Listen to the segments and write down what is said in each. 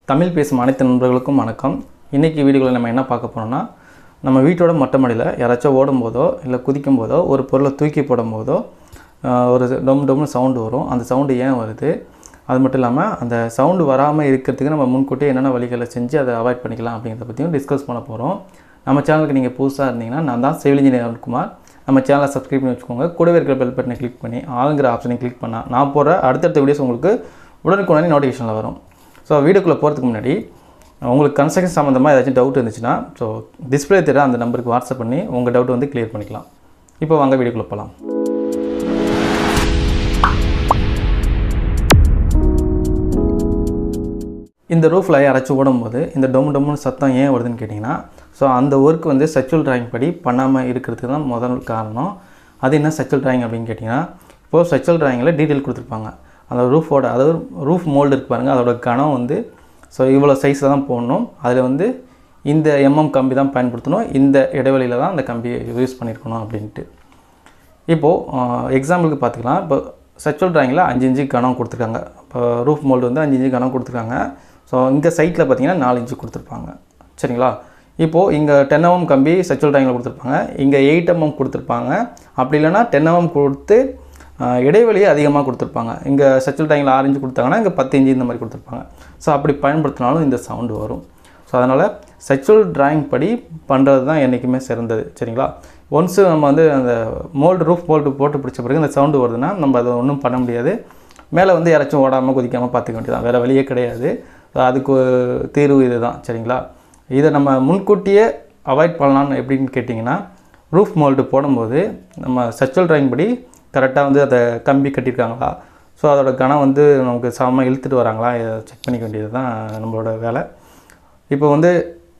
தமிழ் பேசும் அனைத்து நண்பர்களுக்கும் வணக்கம் இன்றைக்கி வீடியோவில் நம்ம என்ன பார்க்க போகிறோம்னா நம்ம வீட்டோட மொட்டை மாடியில் யாராச்சும் ஓடும் போதோ இல்லை குதிக்கும் போதோ ஒரு பொருளை தூக்கி போடும் போதோ ஆஹ், ஒரு டொம் டொம்னு சவுண்டு வரும் அந்த சவுண்டு ஏன் வருது அது மட்டும் இல்லாமல் அந்த சவுண்டு வராமல் இருக்கிறதுக்கு நம்ம முன்கூட்டியே என்னென்ன வழிகளை செஞ்சு அதை அவாய்ட் பண்ணிக்கலாம் அப்படிங்கிறத பற்றியும் டிஸ்கஸ் பண்ண போகிறோம் நம்ம சேனலுக்கு நீங்கள் புதுசாக இருந்தீங்கன்னா நான் தான் சிவில் இன்ஜினியர் அருண்குமார் நம்ம சேனலை சப்ஸ்கிரைப் பண்ணி வச்சுக்கோங்க கூடவே இருக்கிற பெல் பட்டனை கிளிக் பண்ணி ஆளுங்கிற ஆப்ஷனை கிளிக் பண்ணால் நான் போகிற அடுத்தடுத்த வீடியோஸ் உங்களுக்கு உடனுக்குடனே நோட்டிஃபிகேஷனில் வரும் ஸோ வீடியோக்குள்ளே போகிறதுக்கு முன்னாடி உங்களுக்கு கன்ஸ்ட்ரக்ஷன் சம்மந்தமாக ஏதாச்சும் டவுட் இருந்துச்சுன்னா ஸோ டிஸ்பிளே தெரிய அந்த நம்பருக்கு வாட்ஸ்அப் பண்ணி உங்கள் டவுட் வந்து கிளியர் பண்ணிக்கலாம் இப்போ வாங்க வீடியோக்குள்ளே போகலாம் இந்த ரூஃபில் யாராச்சும் ஓடும்போது இந்த டொம் டொம்னு சத்தம் ஏன் வருதுன்னு கேட்டிங்கன்னா ஸோ அந்த ஒர்க் வந்து சச்சுவல் டிராயிங் படி பண்ணாமல் இருக்கிறதுக்கு தான் முதல் காரணம் அது என்ன சச்சுவல் டிராயிங் அப்படின்னு கேட்டிங்கன்னா இப்போது சச்சுவல் டிராயிங்கில் டீட்டெயில் கொடுத்துருப்பாங்க அந்த ரூஃபோட அதாவது ரூஃப் மோல்டு இருக்கு பாருங்கள் அதோட கனம் வந்து ஸோ இவ்வளோ சைஸில் தான் போடணும் அதில் வந்து இந்த எம்எம் கம்பி தான் பயன்படுத்தணும் இந்த இடைவெளியில் தான் அந்த கம்பியை யூஸ் பண்ணியிருக்கணும் அப்படின்ட்டு இப்போது எக்ஸாம்பிளுக்கு பார்த்துக்கலாம் இப்போ சச்சுவல் டிராயிங்கில் அஞ்சு இன்ச்சு கனம் கொடுத்துருக்காங்க இப்போ ரூஃப் மோல்டு வந்து அஞ்சு இன்ச்சு கனம் கொடுத்துருக்காங்க ஸோ இங்கே சைட்டில் பார்த்தீங்கன்னா நாலு இன்ச்சு கொடுத்துருப்பாங்க சரிங்களா இப்போது இங்கே டென் எம்எம் கம்பி சச்சுவல் டிராயிங்கில் கொடுத்துருப்பாங்க இங்கே எயிட் எம்எம் கொடுத்துருப்பாங்க அப்படி இல்லைன்னா டென் எம்எம் கொடுத்து ஆஹ், இடைவெளியை அதிகமாக கொடுத்துருப்பாங்க இங்கே சச்சுவல் டிராயிங்கில் ஆறு இன்ச்சு கொடுத்தாங்கன்னா இங்கே பத்து இன்ச்சு இந்த மாதிரி கொடுத்துருப்பாங்க ஸோ அப்படி பயன்படுத்தினாலும் இந்த சவுண்டு வரும் ஸோ அதனால் செக்சுவல் டிராயிங் படி பண்ணுறது தான் என்றைக்குமே சிறந்தது சரிங்களா ஒன்ஸு நம்ம வந்து அந்த மோல்டு ரூஃப் மோல்டு போட்டு பிடிச்ச பிறகு இந்த சவுண்டு வருதுன்னா நம்ம அதை ஒன்றும் பண்ண முடியாது மேலே வந்து யாராச்சும் ஓடாமல் குதிக்காமல் பார்த்துக்க வேண்டியதான் வேறு வழியே கிடையாது So அதுக்கு ஒரு தீர்வு இது தான் சரிங்களா இதை நம்ம முன்கூட்டியே அவாய்ட் பண்ணலான்னு எப்படின்னு கேட்டிங்கன்னா ரூஃப் மோல்டு போடும்போது நம்ம செக்சுவல் டிராயிங் படி கரெக்டாக வந்து அதை கம்பி கட்டியிருக்காங்களா ஸோ அதோட கணம் வந்து நமக்கு சமமாக இழுத்துட்டு வராங்களா இதை செக் பண்ணிக்க வேண்டியது தான் நம்மளோட வேலை இப்போ வந்து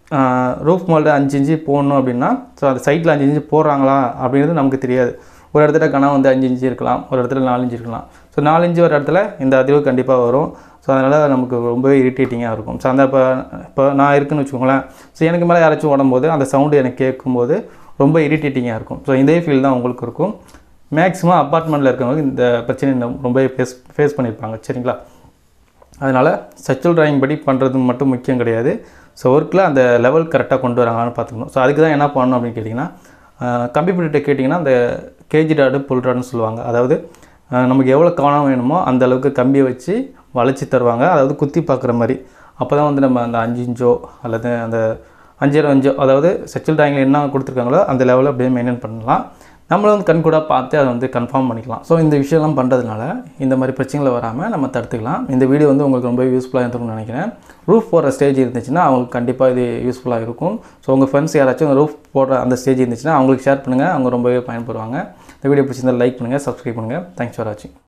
ரூஃப் மோல்டு அஞ்சு இன்ச்சு போடணும் அப்படின்னா ஸோ அந்த சைட்டில் அஞ்சு இன்ச்சு போடுறாங்களா அப்படிங்கிறது நமக்கு தெரியாது ஒரு இடத்துல கணம் வந்து அஞ்சு இன்ச்சு இருக்கலாம் ஒரு இடத்துல நாலு இன்ச்சு இருக்கலாம் ஸோ நாலு இன்ச்சு ஒரு இடத்துல இந்த அதிர்வு கண்டிப்பாக வரும் ஸோ அதனால் நமக்கு ரொம்பவே இரிட்டேட்டிங்காக இருக்கும் ஸோ அந்த இப்போ இப்போ நான் இருக்குன்னு வச்சுக்கோங்களேன் ஸோ எனக்கு மேலே யாராச்சும் ஓடும்போது அந்த சவுண்டு எனக்கு கேட்கும்போது ரொம்ப இரிட்டேட்டிங்காக இருக்கும் ஸோ இதே ஃபீல் தான் உங்களுக்கு இருக்கும் மேக்ஸிமம் அப்பார்ட்மெண்ட்டில் இருக்கவங்க இந்த பிரச்சனையை ரொம்பவே ஃபேஸ் ஃபேஸ் பண்ணியிருப்பாங்க சரிங்களா அதனால் சச்சுவல் டிராயிங் படி பண்ணுறது மட்டும் முக்கியம் கிடையாது ஸோ ஒர்க்கில் அந்த லெவல் கரெக்டாக கொண்டு வராங்களான்னு பார்த்துக்கணும் ஸோ அதுக்கு தான் என்ன பண்ணணும் அப்படின்னு கேட்டிங்கன்னா கம்பி பிடிட்ட கேட்டிங்கன்னா அந்த கேஜி டாடு புல் டாடுன்னு சொல்லுவாங்க அதாவது அஹ், நமக்கு எவ்வளோ கவனம் வேணுமோ அந்த அளவுக்கு கம்பியை வச்சு வளைச்சி தருவாங்க அதாவது குத்தி பார்க்குற மாதிரி அப்போ தான் வந்து நம்ம அந்த அஞ்சு இன்ச்சோ அல்லது அந்த அஞ்சரை அஞ்சோ அதாவது செச்சுவல் டிராயிங்கில் என்ன கொடுத்துருக்காங்களோ அந்த லெவலில் அப்படியே மெயின்டைன் பண்ணலாம் நம்மளும் வந்து கண்கூடாக பார்த்து அதை வந்து கன்ஃபார்ம் பண்ணிக்கலாம் ஸோ இந்த விஷயம்லாம் பண்ணுறதுனால இந்த மாதிரி பிரச்சனைகள் வராமல் நம்ம தடுத்துக்கலாம் இந்த வீடியோ வந்து உங்களுக்கு ரொம்ப யூஸ்ஃபுல்லாக இருந்திருக்கும்னு நினைக்கிறேன் ரூஃப் போடுற ஸ்டேஜ் இருந்துச்சுன்னா அவங்களுக்கு கண்டிப்பாக இது யூஸ்ஃபுல்லாக இருக்கும் ஸோ உங்கள் ஃப்ரெண்ட்ஸ் யாராச்சும் ரூஃப் போடுற அந்த ஸ்டேஜ் இருந்துச்சுன்னா அவங்களுக்கு ஷேர் பண்ணுங்கள் அவங்க ரொம்பவே பயன்படுவாங்க இந்த வீடியோ பிடிச்சிருந்தா லைக் பண்ணுங்கள் சப்ஸ்கிரைப் பண்ணுங்கள் தேங்க்ஸ் ஃபார் வாட்சிங்